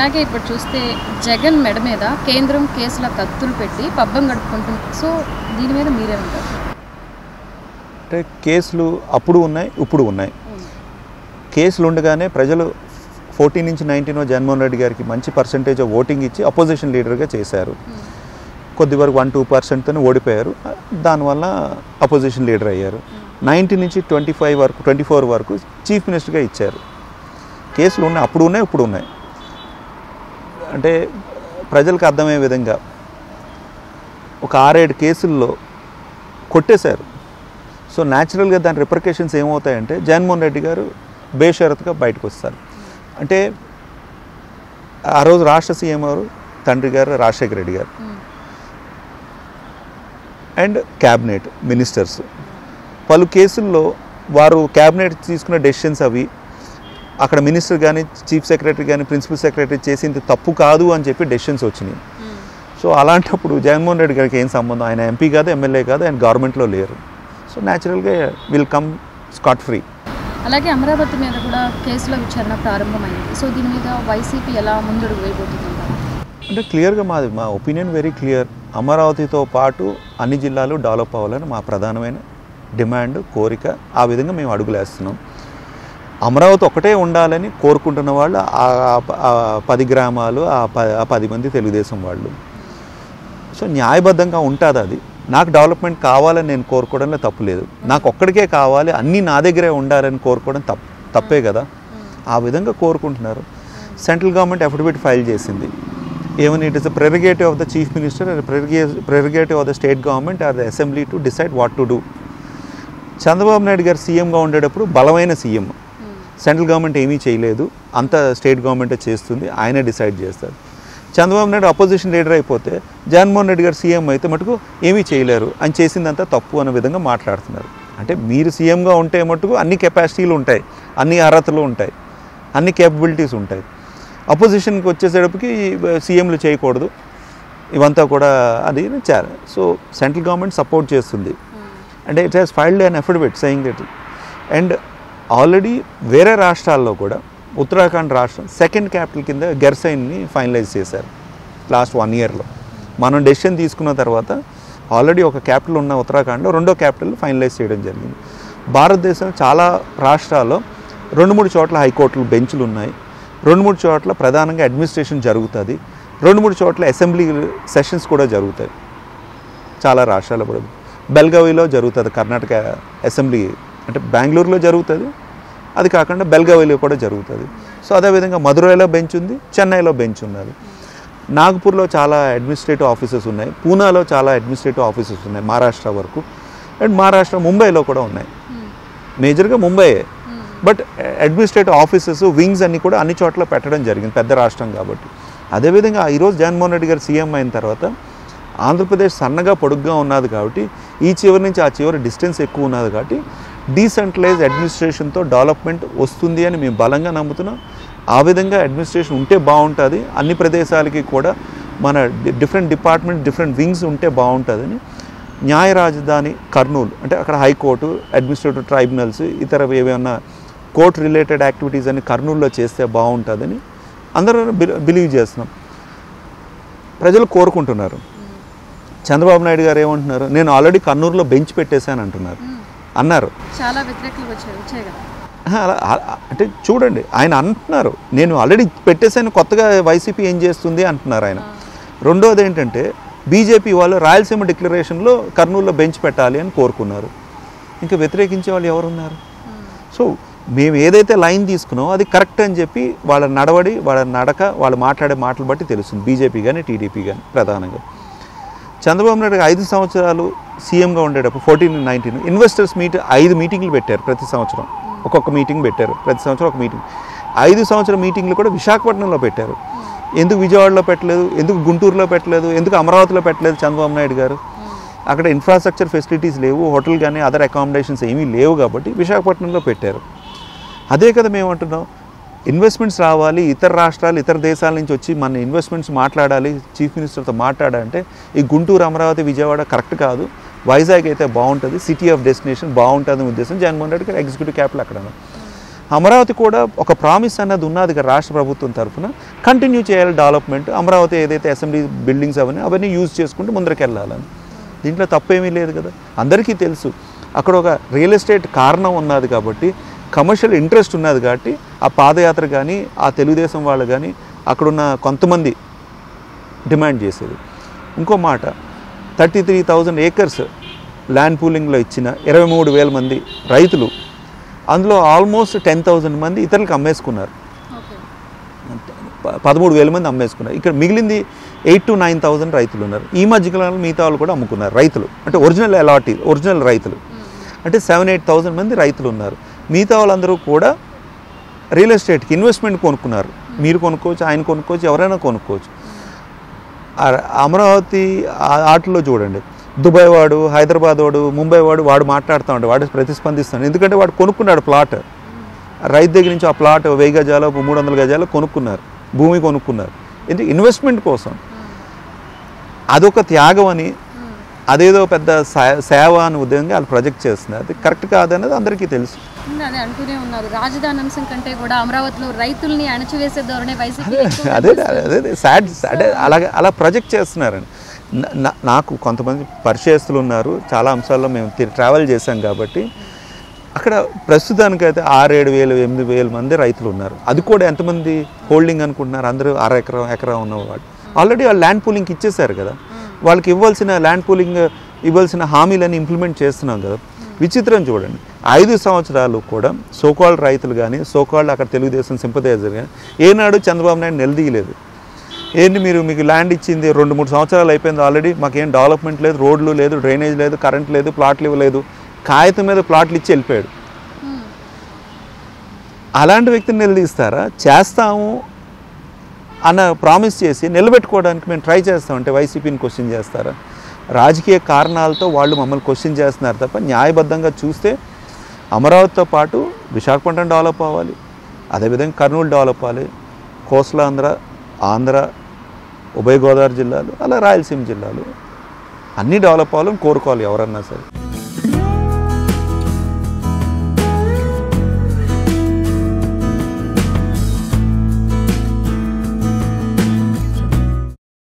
అలాగే ఇప్పుడు చూస్తే జగన్ మెడ మీద కేంద్రం కేసుల కత్తులు పెట్టి పబ్బం గడుపుకుంటుంది సో దీని మీద మీరేమంటారు అంటే కేసులు అప్పుడు ఉన్నాయి ఇప్పుడు ఉన్నాయి కేసులు ఉండగానే ప్రజలు ఫోర్టీన్ నుంచి నైన్టీన్ జగన్మోహన్ రెడ్డి గారికి మంచి పర్సంటేజ్ ఆఫ్ ఓటింగ్ ఇచ్చి అపోజిషన్ లీడర్గా చేశారు కొద్ది వరకు వన్ టూ పర్సెంట్తో ఓడిపోయారు దానివల్ల అపోజిషన్ లీడర్ అయ్యారు నైన్టీన్ నుంచి ట్వంటీ ఫైవ్ వరకు ట్వంటీ ఫోర్ వరకు చీఫ్ మినిస్టర్గా ఇచ్చారు కేసులు ఉన్నాయి అప్పుడు ఉన్నాయి ఇప్పుడు ఉన్నాయి అంటే ప్రజలకు అర్థమయ్యే విధంగా ఒక ఆరేడు కేసుల్లో కొట్టేశారు సో న్యాచురల్గా దాని రిప్రికేషన్స్ ఏమవుతాయంటే జగన్మోహన్ రెడ్డి గారు బేషరత్గా బయటకు వస్తారు అంటే ఆ రోజు రాష్ట్ర సీఎం ఎవరు తండ్రి గారు రాజశేఖర రెడ్డి గారు అండ్ క్యాబినెట్ మినిస్టర్స్ పలు కేసుల్లో వారు క్యాబినెట్ తీసుకున్న డెసిషన్స్ అవి అక్కడ మినిస్టర్ కానీ చీఫ్ సెక్రటరీ కానీ ప్రిన్సిపల్ సెక్రటరీ చేసింది తప్పు కాదు అని చెప్పి డెసిషన్స్ వచ్చినాయి సో అలాంటప్పుడు జగన్మోహన్ రెడ్డి గారికి ఏం సంబంధం ఆయన ఎంపీ కాదు ఎమ్మెల్యే కాదు ఆయన గవర్నమెంట్లో లేరు సో న్యాచురల్గా విల్ కమ్ స్కాట్ ఫ్రీ అలాగే అమరావతి మీద కూడా కేసుల విచారణ ప్రారంభమైంది సో దీని మీద వైసీపీ ఎలా ముందడుగు వేయబోతుందంటారు అంటే క్లియర్గా మాది మా ఒపీనియన్ వెరీ క్లియర్ అమరావతితో పాటు అన్ని జిల్లాలు డెవలప్ అవ్వాలని మా ప్రధానమైన డిమాండ్ కోరిక ఆ విధంగా మేము అడుగులేస్తున్నాం అమరావతి ఒకటే ఉండాలని కోరుకుంటున్న వాళ్ళు ఆ- ఆ- ఆ పది గ్రామాలు ఆ ప- ఆ పది మంది తెలుగుదేశం వాళ్ళు సో న్యాయబద్ధంగా ఉంటుంది అది నాకు డెవలప్మెంట్ కావాలని నేను కోరుకోవడంలో తప్పు లేదు నాకు ఒక్కడికే కావాలి అన్నీ నా దగ్గరే ఉండాలని కోరుకోవడం తప్ తప్పే కదా ఆ విధంగా కోరుకుంటున్నారు సెంట్రల్ గవర్నమెంట్ అఫిడవిట్ ఫైల్ చేసింది ఏమని it is the prerogative of the chief minister prerogative of the state government or the assembly to decide what to do Chandrababu Naidu గారు సీఎంగా ఉండేటప్పుడు బలమైన సీఎం సెంట్రల్ గవర్నమెంట్ ఏమీ చేయలేదు అంత స్టేట్ గవర్నమెంటే చేస్తుంది ఆయనే డిసైడ్ చేస్తారు చంద్రబాబు నాయుడు అపోజిషన్ లీడర్ అయిపోతే జగన్మోహన్ రెడ్డి గారు సీఎం అయితే మటుకు ఏమీ చేయలేరు అని చేసిందంతా తప్పు అనే విధంగా మాట్లాడుతున్నారు అంటే మీరు సీఎంగా ఉంటే మటుకు అన్ని కెపాసిటీలు ఉంటాయి అన్ని అర్హతలు ఉంటాయి అన్ని కేపబిలిటీస్ ఉంటాయి అపోజిషన్కి వచ్చేసేటప్పటికి సీఎంలు చేయకూడదు ఇవంతా కూడా అది చాలు సో సెంట్రల్ గవర్నమెంట్ సపోర్ట్ చేస్తుంది అంటే it has filed an affidavit saying that and already వేరే రాష్ట్రాల్లో కూడా ఉత్తరాఖండ్ రాష్ట్రం సెకండ్ క్యాపిటల్ కింద గెర్సైన్ని ఫైనలైజ్ చేశారు లాస్ట్ వన్ ఇయర్లో మనం డెసిషన్ తీసుకున్న తర్వాత ఆల్రెడీ ఒక క్యాపిటల్ ఉన్న ఉత్తరాఖండ్లో రెండో క్యాపిటల్ ఫైనలైజ్ చేయడం జరిగింది భారతదేశం చాలా రాష్ట్రాల్లో రెండు మూడు చోట్ల హైకోర్టులు బెంచ్లు ఉన్నాయి రెండు మూడు చోట్ల ప్రధానంగా అడ్మినిస్ట్రేషన్ జరుగుతుంది రెండు మూడు చోట్ల అసెంబ్లీ సెషన్స్ కూడా జరుగుతాయి చాలా రాష్ట్రాలు కూడా బెల్గావిలో జరుగుతుంది కర్ణాటక అసెంబ్లీ అంటే బెంగళూరులో జరుగుతుంది అది కాకుండా బెల్గావిలో కూడా జరుగుతుంది సో అదేవిధంగా మదురైలో బెంచ్ ఉంది చెన్నైలో బెంచ్ ఉన్నది నాగ్పూర్లో చాలా అడ్మినిస్ట్రేటివ్ ఆఫీసెస్ ఉన్నాయి పూనాలో చాలా అడ్మినిస్ట్రేటివ్ ఆఫీసెస్ ఉన్నాయి మహారాష్ట్ర వరకు అండ్ మహారాష్ట్ర ముంబైలో కూడా ఉన్నాయి మేజర్గా ముంబైయే బట్ అడ్మినిస్ట్రేటివ్ ఆఫీసెస్ వింగ్స్ అన్ని కూడా అన్ని చోట్ల పెట్టడం జరిగింది పెద్ద రాష్ట్రం కాబట్టి అదేవిధంగా ఈరోజు జగన్మోహన్ రెడ్డి గారు సీఎం అయిన తర్వాత ఆంధ్రప్రదేశ్ సన్నగా పొడుగ్గా ఉన్నది కాబట్టి ఈ చివరి నుంచి ఆ చివరి డిస్టెన్స్ ఎక్కువ ఉన్నది కాబట్టి డీసెంట్రలైజ్ అడ్మినిస్ట్రేషన్తో డెవలప్మెంట్ వస్తుంది అని మేము బలంగా నమ్ముతున్నాం ఆ విధంగా అడ్మినిస్ట్రేషన్ ఉంటే బాగుంటుంది అన్ని ప్రదేశాలకి కూడా మన డిఫరెంట్ డిపార్ట్మెంట్ డిఫరెంట్ వింగ్స్ ఉంటే బాగుంటుందని న్యాయ రాజధాని కర్నూలు అంటే అక్కడ హైకోర్టు అడ్మినిస్ట్రేటివ్ ట్రైబ్యునల్స్ ఇతర ఏమైనా కోర్ట్ రిలేటెడ్ యాక్టివిటీస్ అని కర్నూలులో చేస్తే బాగుంటుందని అందరూ బిలీవ్ చేస్తున్నాం ప్రజలు కోరుకుంటున్నారు చంద్రబాబు నాయుడు గారు ఏమంటున్నారు నేను ఆల్రెడీ కర్నూలులో బెంచ్ పెట్టేశాను అంటున్నారు అన్నారు చాలా వ్యతిరేకలు వచ్చాయి వచ్చాయి కదా ఆహా, అలా అ- అ- అంటే చూడండి ఆయన అంటున్నారు నేను ఆల్రెడీ పెట్టేశాను కొత్తగా వైసీపీ ఏం చేస్తుంది అంటున్నారు ఆయన రెండోది ఏంటంటే బీజేపీ వాళ్ళు రాయలసీమ డిక్లరేషన్లో కర్నూలులో బెంచ్ పెట్టాలి అని కోరుకున్నారు ఇంకా వ్యతిరేకించే వాళ్ళు ఎవరున్నారు సో మేము ఏదైతే లైన్ తీసుకున్నామో అది కరెక్ట్ అని చెప్పి వాళ్ళ నడవడి వాళ్ళ నడక వాళ్ళు మాట్లాడే మాటలు బట్టి తెలుస్తుంది బీజేపీ కానీ టీడీపీ కానీ ప్రధానంగా చంద్రబాబు నాయుడు గారు ఐదు సంవత్సరాలు సీఎంగా ఉండేటప్పుడు ఫోర్టీన్ నైన్టీన్ ఇన్వెస్టర్స్ మీట్ ఐదు మీటింగ్లు పెట్టారు ప్రతి సంవత్సరం ఒక్కొక్క మీటింగ్ పెట్టారు ప్రతి సంవత్సరం ఒక మీటింగ్ ఐదు సంవత్సరం మీటింగ్లు కూడా విశాఖపట్నంలో పెట్టారు ఎందుకు విజయవాడలో పెట్టలేదు ఎందుకు గుంటూరులో పెట్టలేదు ఎందుకు అమరావతిలో పెట్టలేదు చంద్రబాబు నాయుడు గారు అక్కడ ఇన్ఫ్రాస్ట్రక్చర్ ఫెసిలిటీస్ లేవు హోటల్ కానీ అదర్ అకామిడేషన్స్ ఏమీ లేవు కాబట్టి విశాఖపట్నంలో పెట్టారు అదే కదా మేము అంటున్నాం ఇన్వెస్ట్మెంట్స్ రావాలి ఇతర రాష్ట్రాలు ఇతర దేశాల నుంచి వచ్చి మన ఇన్వెస్ట్మెంట్స్ మాట్లాడాలి చీఫ్ మినిస్టర్తో మాట్లాడాలంటే ఈ గుంటూరు అమరావతి విజయవాడ కరెక్ట్ కాదు వైజాగ్ అయితే బాగుంటుంది సిటీ ఆఫ్ డెస్టినేషన్ బాగుంటుంది ఉద్దేశం జగన్మోహన్ రెడ్డి గారు ఎగ్జిక్యూటివ్ క్యాపిటల్ అక్కడ ఉంది. అమరావతి కూడా ఒక ప్రామిస్ అన్నది ఉన్నది కదా రాష్ట్ర ప్రభుత్వం తరఫున కంటిన్యూ చేయాలి డెవలప్మెంట్ అమరావతి ఏదైతే అసెంబ్లీ బిల్డింగ్స్ అవన్నీ అవన్నీ యూజ్ చేసుకుంటూ ముందరికి వెళ్ళాలని దీంట్లో తప్పేమీ లేదు కదా అందరికీ తెలుసు అక్కడ ఒక రియల్ ఎస్టేట్ కారణం ఉన్నది కాబట్టి కమర్షియల్ ఇంట్రెస్ట్ ఉన్నది కాబట్టి ఆ పాదయాత్ర కానీ ఆ తెలుగుదేశం వాళ్ళు కానీ అక్కడున్న కొంతమంది డిమాండ్ చేసేది ఇంకో మాట thirty three thousand acres land పూలింగ్లో ఇచ్చిన ఇరవై మూడు వేల మంది రైతులు అందులో ఆల్మోస్ట్ టెన్ థౌజండ్ మంది ఇతరులకు అమ్మేసుకున్నారు ఓకే ప- పదమూడు వేల మంది అమ్మేసుకున్నారు ఇక్కడ మిగిలింది ఎయిట్ టు నైన్ థౌజండ్ రైతులు ఉన్నారు ఈ మధ్యకాలంలో మిగతా వాళ్ళు కూడా అమ్ముకున్నారు రైతులు అంటే ఒరిజినల్ అలాటీ ఒరిజినల్ రైతులు అంటే సెవెన్ ఎయిట్ థౌజండ్ మంది రైతులు ఉన్నారు మిగతా వాళ్ళందరూ కూడా రియల్ ఎస్టేట్కి ఇన్వెస్ట్మెంట్ కొనుక్కున్నారు మీరు కొనుక్కోవచ్చు ఆయన కొనుక్కోవచ్చు ఎవరైనా కొనుక్కోవచ్చు ఆ అమరావతి ఆ- ఆటలో చూడండి దుబాయ్ వాడు హైదరాబాద్ వాడు ముంబై వాడు వాడు మాట్లాడుతూ ఉంటాడు వాడు ప్రతిస్పందిస్తాడు ఎందుకంటే వాడు కొనుక్కున్నాడు ప్లాట్ రైతు దగ్గర నుంచి ఆ ప్లాట్ వెయ్యి గజాలు మూడు వందల గజాలు కొనుక్కున్నారు భూమి కొనుక్కున్నారు ఎందుకు ఇన్వెస్ట్మెంట్ కోసం అదొక త్యాగం అని అదేదో పెద్ద సే- సేవ అని ఉద్యోగంగా వాళ్ళు ప్రొజెక్ట్ చేస్తున్నారు అది కరెక్ట్ కాదనేది అందరికీ తెలుసు ఉంది, అదే అంటూనే ఉన్నారు రాజధాని అంశం కంటే కూడా అమరావతిలో రైతుల్ని అణచివేసే ధోరణి వైసీపీ అదే అదే అదే సాడ్ అంటే అలాగే అలా ప్రొజెక్ట్ చేస్తున్నారండి నా- నా- నాకు కొంతమంది పరిచయస్తులు ఉన్నారు చాలా అంశాల్లో మేము తి- ట్రావెల్ చేశాం కాబట్టి అక్కడ ప్రస్తుతానికైతే ఆరు ఏడు వేలు ఎనిమిది వేల మంది రైతులు ఉన్నారు అది కూడా ఎంతమంది హోల్డింగ్ అనుకుంటున్నారు అందరూ అర ఎకరం ఎకరం ఉన్నవాడు ఆల్రెడీ వాళ్ళు ల్యాండ్ పూలింగ్కి ఇచ్చేశారు కదా వాళ్ళకి ఇవ్వాల్సిన ల్యాండ్ పూలింగ్ ఇవ్వాల్సిన హామీలని ఇంప్లిమెంట్ చేస్తున్నాం కదా విచిత్రం చూడండి ఐదు సంవత్సరాలు కూడా సోకాల్డ్ రైతులు కానీ సోకాల్డ్ అక్కడ తెలుగుదేశం సింపదైజర్ కానీ ఏనాడు చంద్రబాబు నాయుడు నిలదీయలేదు ఏంటి మీరు మీకు ల్యాండ్ ఇచ్చింది రెండు మూడు సంవత్సరాలు అయిపోయింది ఆల్రెడీ మాకేం డెవలప్మెంట్ లేదు రోడ్లు లేదు డ్రైనేజ్ లేదు కరెంట్ లేదు ప్లాట్లు ఇవ్వలేదు కాగితం మీద ప్లాట్లు ఇచ్చి వెళ్ళిపోయాడు అలాంటి వ్యక్తిని నిలదీస్తారా చేస్తాము అన్న ప్రామిస్ చేసి నిలబెట్టుకోవడానికి మేము ట్రై చేస్తామంటే వైసీపీని క్వశ్చన్ చేస్తారా రాజకీయ కారణాలతో వాళ్ళు మమ్మల్ని క్వశ్చన్ చేస్తున్నారు తప్ప న్యాయబద్ధంగా చూస్తే అమరావతితో పాటు విశాఖపట్నం డెవలప్ అవ్వాలి అదేవిధంగా కర్నూలు డెవలప్ అవ్వాలి కోస్లాంధ్ర ఆంధ్ర ఉభయ గోదావరి జిల్లాలు అలా రాయలసీమ జిల్లాలు అన్నీ డెవలప్ అవ్వాలని కోరుకోవాలి ఎవరన్నా సరే